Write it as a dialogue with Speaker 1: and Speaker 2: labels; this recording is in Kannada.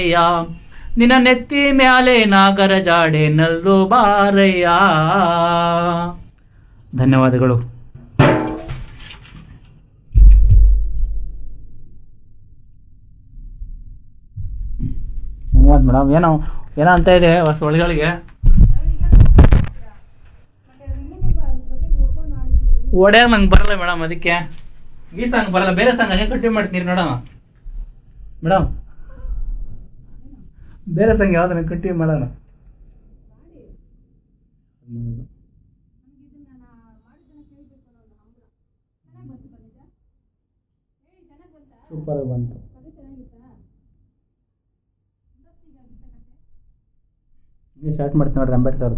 Speaker 1: ಅಯ್ಯ ನಿನ್ನ ನೆತ್ತಿ ಮ್ಯಾಲೆ ನಾಗರ ಜಾಡೆ ನಲ್ಲು ಬಾರಯ್ಯ ಧನ್ಯವಾದಗಳು ಹೆಂಗಂತ ಮೇಡಮ್ ಏನೋ ಏನೋ ಅಂತ ಇದೆ ಹೊಸ ಒಳಗಳಿಗೆ ಒಡೆಯಾಗ ನಂಗೆ ಬರಲ್ಲ ಮೇಡಮ್ ಅದಕ್ಕೆ ಈ ಸಾಂಗ್ ಬರಲ್ಲ ಬೇರೆ ಸಾಂಗ್ ಹಂಗೆ ಕಂಟಿನ್ಯೂ ಮಾಡ್ತೀನಿ ನೋಡೋಣ ಮೇಡಮ್ ಬೇರೆ ಸಾಂಗ್ ಯಾವ್ದು ಕಂಟಿನ್ಯೂ ಮಾಡೋಣ ಸೂಪರ್ ಬಂತು ಹಿಂಗೆ ಸ್ಟಾರ್ಟ್ ಮಾಡ್ತೀನಿ ನೋಡ್ರಿ ಅಂಬೇಡ್ಕರ್